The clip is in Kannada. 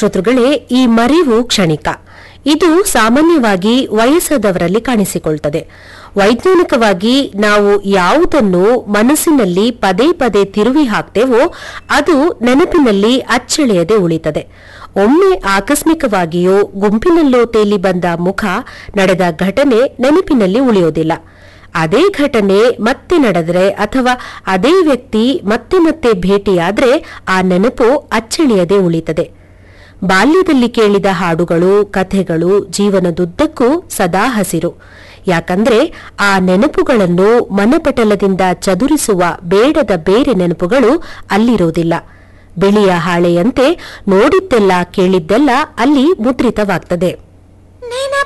ಶ್ರೋತೃಗಳೇ ಈ ಮರಿವು ಕ್ಷಣಿಕ ಇದು ಸಾಮಾನ್ಯವಾಗಿ ವಯಸ್ಸಾದವರಲ್ಲಿ ಕಾಣಿಸಿಕೊಳ್ತದೆ ವೈಜ್ಞಾನಿಕವಾಗಿ ನಾವು ಯಾವುದನ್ನು ಮನಸ್ಸಿನಲ್ಲಿ ಪದೇ ಪದೇ ತಿರುವಿ ಹಾಕ್ತೇವೋ ಅದು ನೆನಪಿನಲ್ಲಿ ಅಚ್ಚಳಿಯದೆ ಉಳಿತದೆ ಒಮ್ಮೆ ಆಕಸ್ಮಿಕವಾಗಿಯೋ ಗುಂಪಿನಲ್ಲೋ ತೇಲಿ ಬಂದ ಮುಖ ನಡೆದ ಘಟನೆ ನೆನಪಿನಲ್ಲಿ ಉಳಿಯೋದಿಲ್ಲ ಅದೇ ಘಟನೆ ಮತ್ತೆ ನಡೆದರೆ ಅಥವಾ ಅದೇ ವ್ಯಕ್ತಿ ಮತ್ತೆ ಮತ್ತೆ ಭೇಟಿಯಾದ್ರೆ ಆ ನೆನಪು ಅಚ್ಚಳಿಯದೆ ಉಳಿತದೆ ಬಾಲ್ಯದಲ್ಲಿ ಕೇಳಿದ ಹಾಡುಗಳು ಕಥೆಗಳು ಜೀವನದುದ್ದಕ್ಕೂ ಸದಾ ಹಸಿರು ಯಾಕಂದ್ರೆ ಆ ನೆನಪುಗಳನ್ನು ಮನಪಟಲದಿಂದ ಚದುರಿಸುವ ಬೇಡದ ಬೇರೆ ನೆನಪುಗಳು ಅಲ್ಲಿರೋದಿಲ್ಲ ಬಿಳಿಯ ಹಾಳೆಯಂತೆ ನೋಡಿದ್ದೆಲ್ಲ ಕೇಳಿದ್ದೆಲ್ಲ ಅಲ್ಲಿ ಮುದ್ರಿತವಾಗ್ತದೆ